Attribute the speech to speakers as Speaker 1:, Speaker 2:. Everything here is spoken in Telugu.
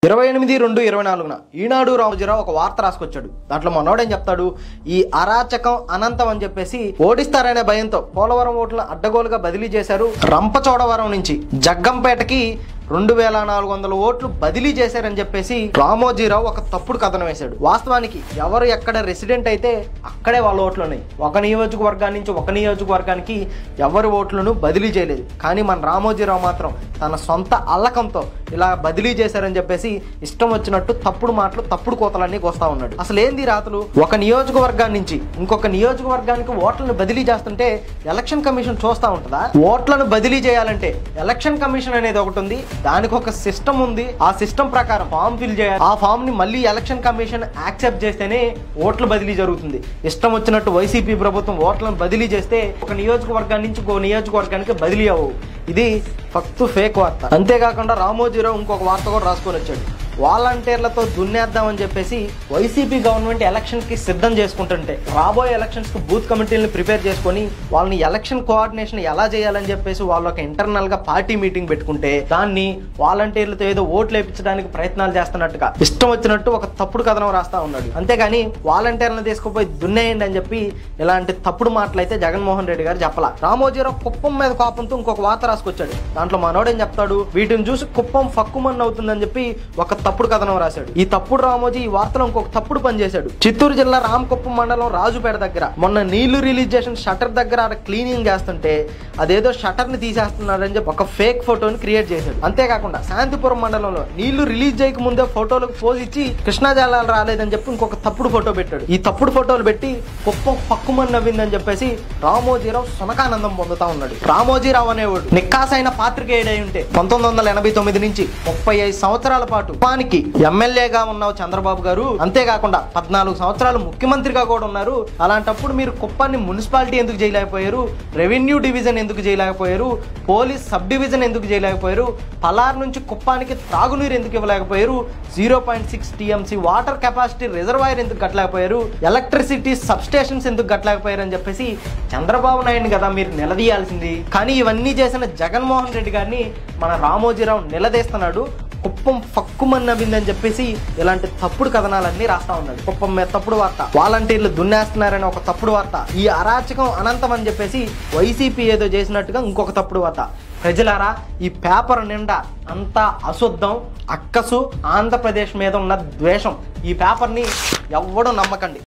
Speaker 1: ఇరవై ఎనిమిది రెండు ఇరవై నాలుగున ఈనాడు రామోజీరావు ఒక వార్త రాసుకొచ్చాడు దాంట్లో మనోడేం చెప్తాడు ఈ అరాచకం అనంతం అని చెప్పేసి ఓడిస్తారనే భయంతో పోలవరం ఓట్లను అడ్డగోలుగా బదిలీ చేశారు రంపచోడవరం నుంచి జగ్గంపేటకి రెండు వేల నాలుగు వందల ఓట్లు బదిలీ చేశారని చెప్పేసి రామోజీరావు ఒక తప్పుడు కథనం వేశాడు వాస్తవానికి ఎవరు ఎక్కడ రెసిడెంట్ అయితే అక్కడే వాళ్ళ ఓట్లు ఉన్నాయి ఒక నియోజకవర్గాన్ని నుంచి ఒక నియోజకవర్గానికి ఎవరి ఓట్లను బదిలీ చేయలేదు కానీ మన రామోజీరావు మాత్రం తన సొంత అల్లకంతో ఇలా బదిలీ చేశారని చెప్పేసి ఇష్టం వచ్చినట్టు తప్పుడు మాటలు తప్పుడు కోతలన్నీ కోస్తా ఉన్నాడు అసలు ఏంది ఈ రాతలు ఒక నియోజకవర్గాన్ని నుంచి ఇంకొక నియోజకవర్గానికి ఓట్లను బదిలీ చేస్తుంటే ఎలక్షన్ కమిషన్ చూస్తా ఉంటుందా ఓట్లను బదిలీ చేయాలంటే ఎలక్షన్ కమిషన్ అనేది ఒకటి ఉంది దానికి ఒక సిస్టమ్ ఉంది ఆ సిస్టమ్ ప్రకారం ఫామ్ ఫిల్ చేయాలి ఆ ఫామ్ ని మళ్ళీ ఎలక్షన్ కమిషన్ యాక్సెప్ట్ చేస్తేనే ఓట్ల బదిలీ జరుగుతుంది ఇష్టం వచ్చినట్టు వైసీపీ ప్రభుత్వం ఓట్లను బదిలీ చేస్తే ఒక నియోజకవర్గాన్ని నుంచి ఇంకో నియోజకవర్గానికి బదిలీ అవ్వవు ఇది ఫక్తు ఫేక్ వార్త అంతేకాకుండా రామోజీరావు ఇంకొక వార్త కూడా రాసుకొని వచ్చాడు వాలంటీర్లతో దున్నేద్దామని చెప్పేసి వైసీపీ గవర్నమెంట్ ఎలక్షన్ కి సిద్ధం చేసుకుంటుంటే రాబోయే ఎలక్షన్స్ కి బూత్ కమిటీలను ప్రిపేర్ చేసుకొని వాళ్ళని ఎలక్షన్ కోఆర్డినేషన్ ఎలా చేయాలని చెప్పేసి వాళ్ళు ఒక ఇంటర్నల్ గా పార్టీ మీటింగ్ పెట్టుకుంటే దాన్ని వాలంటీర్లతో ఏదో ఓట్లు వేయించడానికి ప్రయత్నాలు చేస్తున్నట్టుగా ఇష్టం వచ్చినట్టు ఒక తప్పుడు కథనం రాస్తా ఉన్నాడు అంతేగాని వాలంటీర్లను తీసుకుపోయి దున్నేయండి అని చెప్పి ఇలాంటి తప్పుడు మాటలు అయితే జగన్మోహన్ రెడ్డి గారు చెప్పాల రామోజీరావు కుప్పం మీద కోపంతో ఇంకొక వార్త రాసుకొచ్చాడు దాంట్లో మనోడేం చెప్తాడు వీటిని చూసి కుప్పం ఫక్కుమన్ అవుతుందని చెప్పి ఒక తప్పుడు కథనం రాశాడు ఈ తప్పుడు రామోజీ ఈ వార్తలో ఇంకొక తప్పుడు పని చేశాడు చిత్తూరు జిల్లా రామకుప్పం మండలం రాజుపేట దగ్గర మొన్న నీళ్లు రిలీజ్ చేసిన షటర్ దగ్గర ఆడ క్లీనింగ్ చేస్తుంటే అదేదో షటర్ ని తీసేస్తున్నాడని చెప్పి ఒక ఫేక్ ఫోటోని క్రియేట్ చేశాడు అంతేకాకుండా శాంతిపురం మండలంలో నీళ్లు రిలీజ్ చేయక ముందే ఫోటోలకు పోజ్ ఇచ్చి కృష్ణా జలాలు రాలేదని చెప్పి ఇంకొక తప్పుడు ఫోటో పెట్టాడు ఈ తప్పుడు ఫోటోలు పెట్టి కుప్పం పక్కుమని నవ్విందని చెప్పేసి రామోజీరావు సునకానందం పొందుతా ఉన్నాడు రామోజీరావు అనేవాడు నిక్కాసైన పాత్రికేయుడై ఉంటే పంతొమ్మిది వందల ఎనభై తొమ్మిది నుంచి ముప్పై ఐదు సంవత్సరాల పాటు కుప్పానికి ఎమ్మెల్యేగా ఉన్నావు చంద్రబాబు గారు అంతేకాకుండా పద్నాలుగు సంవత్సరాలు ముఖ్యమంత్రిగా కూడా ఉన్నారు అలాంటప్పుడు మీరు కుప్పాన్ని మున్సిపాలిటీ ఎందుకు చేయలేకపోయారు రెవెన్యూ డివిజన్ ఎందుకు చేయలేకపోయారు పోలీస్ సబ్ డివిజన్ ఎందుకు చేయలేకపోయారు పలార్ నుంచి కుప్పానికి త్రాగునీరు ఎందుకు ఇవ్వలేకపోయారు zero point six TMC water capacity reservoir ఎందుకు కట్టలేకపోయారు ఎలక్ట్రిసిటీ సబ్ స్టేషన్స్ ఎందుకు కట్టలేకపోయారు అని చెప్పేసి చంద్రబాబు నాయుడు కదా మీరు నిలదీయాల్సింది కానీ ఇవన్నీ చేసిన జగన్మోహన్ రెడ్డి గారిని మన రామోజీరావు నిలదీస్తున్నాడు కుప్పం ఫక్కుమని నవ్విందని చెప్పేసి ఇలాంటి తప్పుడు కథనాలన్నీ రాస్తా ఉన్నాడు కుప్పం మీద తప్పుడు వార్త వాలంటీర్లు దున్నేస్తున్నారని ఒక తప్పుడు వార్త ఈ అరాచకం అనంతం అని చెప్పేసి వైసీపీ ఏదో చేసినట్టుగా ఇంకొక తప్పుడు వార్త ప్రజలారా ఈ పేపర్ నిండా అంతా అశుద్ధం అక్కసు ఆంధ్రప్రదేశ్ మీద ఉన్న ద్వేషం ఈ పేపర్ని ఎవ్వడూ నమ్మకండి